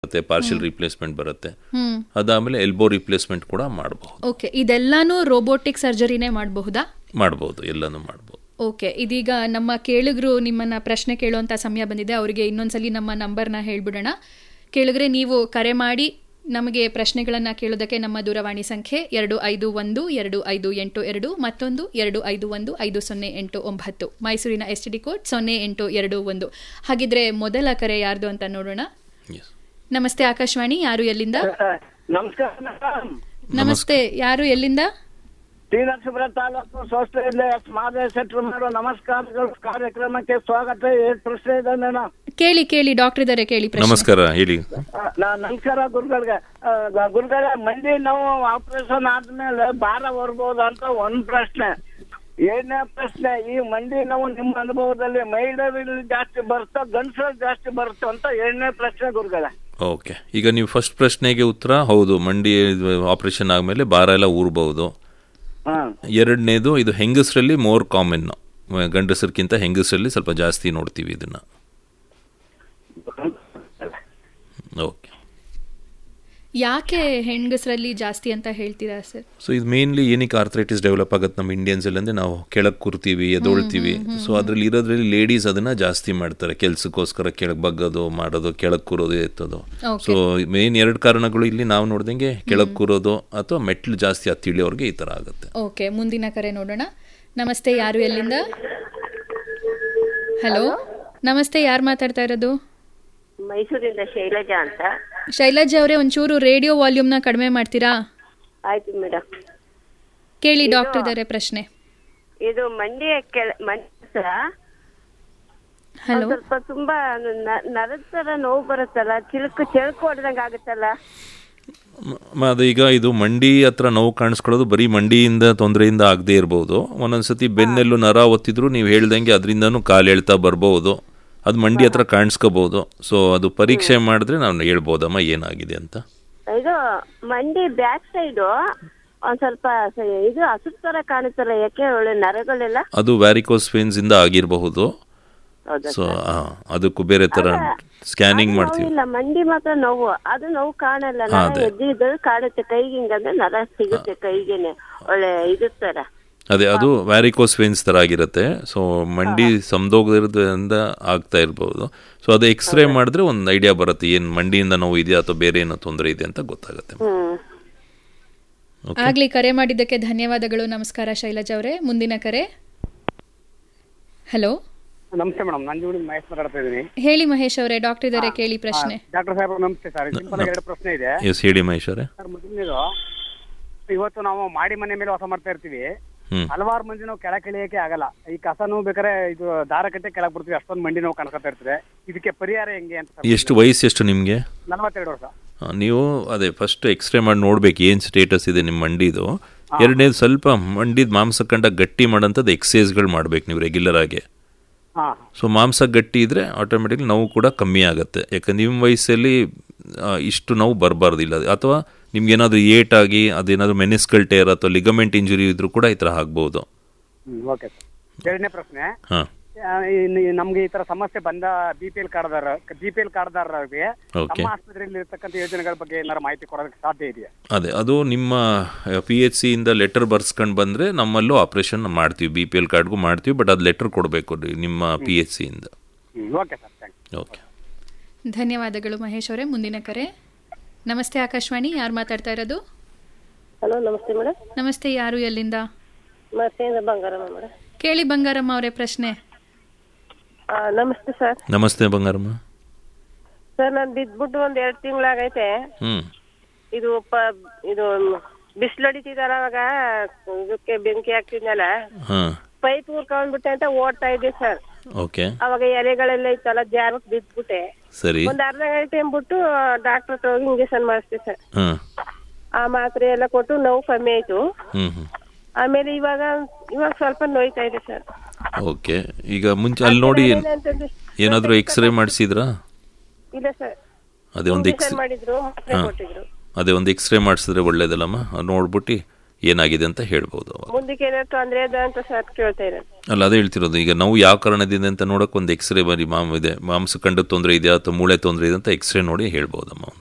ಬರುತ್ತೆ partial replacement ಬರುತ್ತೆ ಹ್ಮ್ ಅದಾದಮೇಲೆ ಎಲ್ಬೋ ರಿಪ್ಲೇಸ್ಮೆಂಟ್ ಕೂಡ ಮಾಡಬಹುದು ಓಕೆ ಇದೆಲ್ಲಾನು ರೋಬೋಟಿಕ್ ಸರ್ಜರಿನೇ ಮಾಡಬಹುದಾ ಮಾಡ್ಬೋದು ಎಲ್ಲನೂ ಮಾಡ್ಬೋದು ಓಕೆ ಇದೀಗ ನಮ್ಮ ಕೇಳುಗರು ನಿಮ್ಮನ್ನ ಪ್ರಶ್ನೆ ಕೇಳುವಂತ ಸಮಯ ಬಂದಿದೆ ಅವರಿಗೆ ಇನ್ನೊಂದ್ಸಲಿ ನಮ್ಮ ನಂಬರ್ನ ಹೇಳ್ಬಿಡೋಣ ಕೇಳಿದ್ರೆ ನೀವು ಕರೆ ಮಾಡಿ ನಮಗೆ ಪ್ರಶ್ನೆಗಳನ್ನ ಕೇಳೋದಕ್ಕೆ ನಮ್ಮ ದೂರವಾಣಿ ಸಂಖ್ಯೆ ಎರಡು ಐದು ಒಂದು ಎರಡು ಐದು ಎಂಟು ಎರಡು ಮತ್ತೊಂದು ಎರಡು ಐದು ಒಂದು ಐದು ಸೊನ್ನೆ ಎಂಟು ಒಂಬತ್ತು ಮೈಸೂರಿನ ಎಸ್ ಟಿ ಕೋಡ್ ಸೊನ್ನೆ ಎಂಟು ಎರಡು ಒಂದು ಹಾಗಿದ್ರೆ ಮೊದಲ ಕರೆ ಯಾರ್ದು ಅಂತ ನೋಡೋಣ ಎಸ್ ನಮಸ್ತೆ ಆಕಾಶವಾಣಿ ಯಾರು ಎಲ್ಲಿಂದ ನಮಸ್ಕಾರ ಮೇಡಮ್ ನಮಸ್ತೆ ಯಾರು ಎಲ್ಲಿಂದ ಟಿ ನರಸೀಪುರ ತಾಲೂಕು ಸಂಸ್ಥೆಯಲ್ಲಿ ಮಾದೇವ ಶೆಟ್ರು ಮಾಡೋ ನಮಸ್ಕಾರಗಳು ಕಾರ್ಯಕ್ರಮಕ್ಕೆ ಸ್ವಾಗತ ಏನ್ ಪ್ರಶ್ನೆ ಇದೆ ಮೇಡಮ್ ಕೇಳಿ ಕೇಳಿ ಡಾಕ್ಟರ್ ಇದ್ದಾರೆ ಕೇಳಿ ಪ್ರಶ್ನೆ ನಮಸ್ಕಾರ ಹೇಳಿ ನಾ ನಮಸ್ಕಾರ ಗುರುಗಳಿಗೆ ಆ, ಗುರುಗಳೇ ಮಂಡಿ ನೋವು ಆಪರೇಷನ್ ಆದ್ಮೇಲೆ ಭಾರ ಬರ್ಬೋದು ಅಂತ ಒಂದ್ ಪ್ರಶ್ನೆ ಏಳನೇ ಪ್ರಶ್ನೆ ಈ ಮಂಡಿ ನೋವು ನಿಮ್ಮ ಅನುಭವದಲ್ಲಿ ಮಹಿಳೆಯರಲ್ಲಿ ಜಾಸ್ತಿ ಬರುತ್ತಾ ಗಂಡಸರಲ್ಲಿ ಜಾಸ್ತಿ ಬರುತ್ತಾ ಅಂತ ಏಳನೇ ಪ್ರಶ್ನೆ ಗುರುಗಳೇ ಓಕೆ ಈಗ ನೀವು ಫಸ್ಟ್ ಪ್ರಶ್ನೆಗೆ ಉತ್ತರ ಹೌದು ಮಂಡಿ ಆಪರೇಷನ್ ಆದಮೇಲೆ ಭಾರ ಎಲ್ಲ ಊರ್ಬಹುದು ಹಾ ಎರಡನೇದು ಇದು ಹೆಂಗಸರಲ್ಲಿ ಮೋರ್ ಕಾಮನ್ ಗಂಡಸರ್ಕಿಂತ ಹೆಂಗಸರಲ್ಲಿ ಸ್ವಲ್ಪ ಜಾಸ್ತಿ ನೋಡ್ತೀವಿ ಇದನ್ನ ಓಕೆ ಯಾಕೆ ಹೆಣ್ಗಸರಲ್ಲಿ ಜಾಸ್ತಿ ಅಂತ ಹೇಳ್ತೀರಾ ಸರ್ ಸೊ ಇದು ಮೇನ್ಲಿ ಏನಕ್ಕೆ ಆರ್ಥರೈಟಿಸ್ ಡೆವಲಪ್ ಆಗುತ್ತೆ ನಮ್ಮ ಇಂಡಿಯನ್ಸ್ ಅಲ್ಲಿ ಅಂದ್ರೆ ನಾವು ಕೆಳಗೆ ಕೂರ್ತೀವಿ ಎದೊಳ್ತೀವಿ ಸೊ ಅದ್ರಲ್ಲಿ ಇರೋದ್ರಲ್ಲಿ ಲೇಡೀಸ್ ಅದನ್ನ ಜಾಸ್ತಿ ಮಾಡ್ತಾರೆ ಕೆಲ್ಸಕ್ಕೋಸ್ಕರ ಕೆಳಗೆ ಬಗ್ಗೋದು ಮಾಡೋದು ಕೆಳಗೆ ಕೂರೋದು ಎತ್ತೋದು Okay. ಸೊ ಮೇನ್ ಎರಡು ಕಾರಣಗಳು ಇಲ್ಲಿ ನಾವು ನೋಡ್ದಂಗೆ ಕೆಳಗೆ ಕೂರೋದು ಅಥವಾ ಮೆಟ್ಲು ಜಾಸ್ತಿ ಹತ್ತಿ ಇಳಿಯೋರ್ಗೆ ಈ ತರ ಆಗುತ್ತೆ ಓಕೆ ಮುಂದಿನ ಕರೆ ನೋಡೋಣ ನಮಸ್ತೆ ಯಾರು ಎಲ್ಲಿಂದ ಹಲೋ ನಮಸ್ತೆ ಯಾರು ಮಾತಾಡ್ತಾ ಇರೋದು ಮೈಸೂರಿಂದ ಶೈಲಜಾ ಅಂತ ಶೈಲಜಾ ಅವರೇ ಒಂಚೂರು ರೇಡಿಯೋ ವಾಲ್ಯೂಮ್ನ ಕಡಿಮೆ ಮಾಡ್ತೀರಾ ಆಯ್ತು ಮೇಡಮ್ ಕೇಳಿ ಡಾಕ್ಟರ್ ಇದ್ದಾರೆ ಪ್ರಶ್ನೆ ಇದು ಮಂಡಿಯ ಕೆಳ ಮಂಡಿ ಹತ್ರ ಹಲೋ ಒಂದ್ ಸ್ವಲ್ಪ ತುಂಬಾ ನ- ನರದ ತರ ನೋವು ಬರುತ್ತಲ್ಲ ಚಿಲುಕು ಚೆಳಕು ಹೊಡೆದಂಗ ಆಗುತ್ತಲ್ಲ ಮ- ಅದು ಈಗ ಇದು ಮಂಡಿ ಹತ್ರ ನೋವು ಕಾಣಿಸ್ಕೊಳ್ಳೋದು ಬರೀ ಮಂಡಿಯಿಂದ ತೊಂದರೆಯಿಂದ ಆಗದೆ ಇರಬಹುದು ಒಂದೊಂದ್ಸತಿ ಬೆನ್ನೆಲ್ಲೂ ನರ ಒತ್ತಿದ್ರು ನೀವು ಹೇಳ್ದಂಗೆ ಅದರಿಂದನೂ ಕಾಲು ಎಳ್ತಾ ಬರ್ಬೋದು ಅದು ಮಂಡಿ ಹತ್ರ ಕಾಣಿಸ್ಕೋಬಹುದು ಸೊ ಅದು ಪರೀಕ್ಷೆ ಮಾಡಿದ್ರೆ ನಾವು ಹೇಳ್ಬೋದಮ್ಮ ಏನಾಗಿದೆ ಅಂತ ಇದು ಮಂಡಿ ಬ್ಯಾಕ್ ಸೈಡು ಒಂದ್ ಸ್ವಲ್ಪ ಸ- ಇದು ಹಸುರು ತರ ಕಾಣುತ್ತಲ್ಲ ಯಾಕೆ ಒಳ್ಳೆ ನರಗಳೆಲ್ಲ ಅದು ವ್ಯಾರಿಕೋಸ್ ವೇನ್ಸ್ ಇಂದ ಆಗಿರಬಹುದು ಹೌದಾ ಸೊ ಅದಕ್ಕೂ ಬೇರೆ ತರ ಸ್ಕ್ಯಾನಿಂಗ್ ಅದು ಮಾಡ್ತೀವಿ ನೋವಿಲ್ಲ ಮಂಡಿ ಮಾತ್ರ ನೋವು ಅದು ನೋವು ಕಾಣಲ್ಲ ಹಾ, ನರ ಅದೇ. ಎದ್ದಿದ್ದು ಕಾಣುತ್ತೆ ಕೈಗೆ ಹಿಂಗಂದ್ರೆ ನರ ಸಿಗುತ್ತೆ ಕೈಗೆನೆ ಒಳ್ಳೆ ಇದು ತರ ಅದೇ ಅದು ವ್ಯಾರಿಕೋಸ್ ವೇನ್ಸ್ ತರ ಆಗಿರುತ್ತೆ ಸೊ ಮಂಡಿ ಸಮದೋಗದ್ರಿಂದ ಆಗ್ತಾ ಇರಬಹುದು ಸೊ ಅದು ಎಕ್ಸ್ರೇ ಮಾಡಿದ್ರೆ ಒಂದು ಐಡಿಯಾ ಬರುತ್ತೆ ಏನ್ ಮಂಡಿಯಿಂದ ನೋವು ಇದೆಯಾ ಅಥವಾ ಬೇರೆ ಏನೋ ತೊಂದರೆ ಇದೆ ಅಂತ ಗೊತ್ತಾಗುತ್ತೆ ಹ್ಮ್ ಓಕೆ ಆಗ್ಲಿ ಕರೆ ಮಾಡಿದ್ದಕ್ಕೆ ಧನ್ಯವಾದಗಳು ನಮಸ್ಕಾರ ಶೈಲಜಾ ಅವರೇ ಮುಂದಿನ ಕರೆ ಹಲೋ ನಮಸ್ತೆ ಮೇಡಮ್ ನಂಜುಗುಡಿ ಮಹೇಶ್ ಮಾತಾಡ್ತಾ ಇದ್ದೀನಿ ಹೇಳಿ ಮಹೇಶ್ ಅವರೇ ಡಾಕ್ಟರ್ ಇದ್ದಾರೆ ಕೇಳಿ ಪ್ರಶ್ನೆ ಡಾಕ್ಟರ್ ಸಾಹೇಬ್ ನಮಸ್ತೆ ಸರ್ ಸಿಂಪಲ್ ಎರಡು ಪ್ರಶ್ನೆ ಇದೆ ಎಸ್ ಹೇಳಿ ಮಹೇಶ್ವರೇ ಸರ್ ಮೊದಲನೇದು ಇವತ್ತು ನಾವು ಮಾಡಿ ಮನೆ ಮೇಲೆ ವಾಸ ಮಾಡ್ತಾ ಇರ್ತೀವಿ ಹ್ಮ್ ಹಲವಾರು ಮಂದಿ ನಾವು ಕೆಳಗೆ ಇಳಿಯಕ್ಕೆ ಆಗಲ್ಲ ಈ ಕಸನು ಬೇಕಾದ್ರೆ ಇದು ದಾರ ಕಟ್ಟೆ ಕೆಳಗೆ ಬರ್ತೀವಿ ಅಷ್ಟೊಂದು ಮಂಡಿ ನೋವು ಕಾಣಿಸ್ತಾ ಇರ್ತದೆ ಇದಕ್ಕೆ ಪರಿಹಾರ ಹೆಂಗೆ ಅಂತ ಸರ್ ಎಷ್ಟು ವಯಸ್ಸು ಎಷ್ಟು ನಿಮಗೆ ನಲವತ್ತೆರಡು ವರ್ಷ ನೀವು ಅದೇ ಫಸ್ಟ್ ಎಕ್ಸ್ರೇ ಮಾಡಿ ನೋಡ್ಬೇಕು ಏನು ಸ್ಟೇಟಸ್ ಇದೆ ನಿಮ್ಮ ಮಂಡಿದು ಎರಡನೇದು ಸ್ವಲ್ಪ ಮಂಡಿದ ಮಾಂಸ ಕಂಡ ಗಟ್ಟಿ ಮಾಡೋಂಥದ್ದು ಎಕ್ಸಸೈಸ್ಗಳು ಮಾಡ್ಬೇಕು ನೀವು ರೆಗ್ಯುಲರ್ ಆಗಿ ಹಾ ಸೊ ಮಾಂಸ ಗಟ್ಟಿ ಇದ್ರೆ ಆಟೋಮೆಟಿಕ್ ನೋವು ಕೂಡ ಕಮ್ಮಿ ಆಗುತ್ತೆ ಯಾಕಂದ್ರೆ ನಿಮ್ಮ ವಯಸ್ಸಲ್ಲಿ ಆ, ಇಷ್ಟು ನೋವು ಬರಬಾರ್ದಿಲ್ಲ ಅಥವಾ ನಿಮ್ಗೆ ಏನಾದರೂ ಏಟ್ ಆಗಿ ಅದೇನಾದರೂ ಮೆನಿಸ್ಕಲ್ ಟೇರ್ ಅಥವಾ ಲಿಗಮೆಂಟ್ ಇಂಜುರಿ ಇದ್ರೂ ಕೂಡ ಈ ಥರ ಆಗ್ಬೋದು ಹ್ಮ್ ಓಕೆ ಸರ್ ಎರಡನೇ ಪ್ರಶ್ನೆ ಹಾಂ ಆ, ಇನ್ನು ನಮ್ಗೆ ಈ ತರ ಸಮಸ್ಯೆ ಬಂದ ಬಿ ಪಿ ಎಲ್ ಕಾರ್ಡ್ದಾರ ಬಿ ಪಿ ಎಲ್ ಕಾರ್ಡ್ದಾರರಿಗೆ Okay. ನಮ್ಮ ಆಸ್ಪತ್ರೆಯಲ್ಲಿ ಇರ್ತಕ್ಕಂಥ ಯೋಜನೆಗಳ ಬಗ್ಗೆ ಏನಾದ್ರು ಮಾಹಿತಿ ಕೊಡೋದಕ್ಕೆ ಸಾಧ್ಯ ಇದೆಯಾ ಅದೇ ಅದು ನಿಮ್ಮ ಪಿ ಎಚ್ ಸಿಯಿಂದ ಲೆಟರ್ ಬರ್ಸ್ಕೊಂಡು ಬಂದರೆ ನಮ್ಮಲ್ಲೂ ಆಪ್ರೇಷನ್ ಮಾಡ್ತೀವಿ ಬಿ ಪಿ ಎಲ್ ಕಾರ್ಡ್ಗೂ ಮಾಡ್ತೀವಿ ಬಟ್ ಅದು ಲೆಟರ್ ಕೊಡಬೇಕು ನಿಮ್ಮ ಪಿ ಎಚ್ ಸಿಯಿಂದ hmm okay sir thank okay ಧನ್ಯವಾದಗಳು ಮಹೇಶ್ ಅವರೇ ಮುಂದಿನ ಕರೆ ನಮಸ್ತೆ ಆಕಾಶವಾಣಿ ಯಾರು ಮಾತಾಡ್ತಾ ಇರೋದು ಹಲೋ ನಮಸ್ತೆ ಮೇಡಮ್ ನಮಸ್ತೆ ಯಾರು ಎಲ್ಲಿಂದ ಮತ್ತೆಯಿಂದ ಬಂಗಾರಮ್ಮ ಮೇಡಮ್ ಕೇಳಿ ಬಂಗಾರಮ್ಮ ಅವರೇ ಪ್ರಶ್ನೆ ನಮಸ್ತೆ ಸರ್ ನಮಸ್ತೆ ಬಂಗಾರಮ್ಮ ಸರ್ ನಾನು ಬಿದ್ಬಿಟ್ಟು ಒಂದ್ ಎರಡ್ ತಿಂಗಳಾಗೈತೆ ಹ್ಞೂ ಇದು ಪ ಇದು ಬಿಸಿಲು ಹೊಡಿತಿದಾರ ಅವಾಗ ಇದಕ್ಕೆ ಬೆಂಕಿ ಹಾಕ್ತಿದ್ನಲ್ಲ ಹಾಂ ಪೈಪ್ ಊರ್ಕೊಂಡ್ಬಿಟ್ಟೆ ಅಂತ ಓಡ್ತಾ ಇದ್ದೆ ಸರ್ ಓಕೆ ಅವಾಗ ಎಲೆಗಳೆಲ್ಲ ಇತ್ತಲ್ಲ ಜಾರಕ್ ಬಿದ್ಬಿಟ್ಟೆ ಸರಿ ಒಂದ್ ಅರ್ಧ ಗಂಟೆ ಅಂದ್ಬಿಟ್ಟು ಡಾಕ್ಟರ್ ಹತ್ರ ಹೋಗಿ ಇಂಜೆಕ್ಷನ್ ಮಾಡಿಸ್ದೆ ಸರ್ ಹಾಂ ಆ ಮಾತ್ರೆ ಎಲ್ಲ ಕೊಟ್ಟು ನೋವು ಕಮ್ಮಿ ಆಯ್ತು ಹ್ಞೂ ಹ್ಞೂ ಆಮೇಲೆ ಇವಾಗ ಇವಾಗ ಸ್ವಲ್ಪ ನೋಯ್ತಾ ಇದೆ ಸರ್ ಓಕೆ ಈಗ ಮುಂಚೆ ಅಲ್ಲಿ ನೋಡಿ ಏನಂತಂದ್ರೆ ಏನಾದರೂ ಎಕ್ಸ್ರೇ ಮಾಡಿಸಿದ್ರಾ ಇಲ್ಲ ಸರ್ ಅದೇ ಒಂದು ಎಕ್ಸ್ ಇಂಜೆಕ್ಷನ್ ಮಾಡಿದ್ರು ಮಾತ್ರೆ ಕೊಟ್ಟಿದ್ರು ಅದೇ ಒಂದು ಎಕ್ಸ್ರೇ ಮಾಡಿಸಿದ್ರೆ ಒಳ್ಳೇದಲ್ಲಮ್ಮ ಅದ್ ನೋಡ್ಬಿಟ್ಟು ಏನಾಗಿದೆ ಅಂತ ಹೇಳ್ಬೋದು ಅವಾಗ ಮುಂದಕ್ಕೆ ಏನಾದ್ರು ತೊಂದರೆ ಇದೆ ಅಂತ ಸರ್ ಕೇಳ್ತಾ ಇದ್ದಾರೆ ಅಲ್ಲ ಅದೇ ಹೇಳ್ತಿರೋದು ಈಗ ನಾವು ಯಾವ ಕಾರಣದಿಂದ ಅಂತ ನೋಡಕ್ ಒಂದು ಎಕ್ಸ್ರೇ ಬರೀ ಮಾಮ್ ಇದೆ ಮಾಂಸಖಂಡ ತೊಂದರೆ ಇದೆಯಾ ಅಥವಾ ಮೂಳೆ ತೊಂದರೆ ಇದೆ ಅಂತ ಎಕ್ಸ್ರೇ ನೋಡಿ ಹೇಳ್ಬೋದಮ್ಮ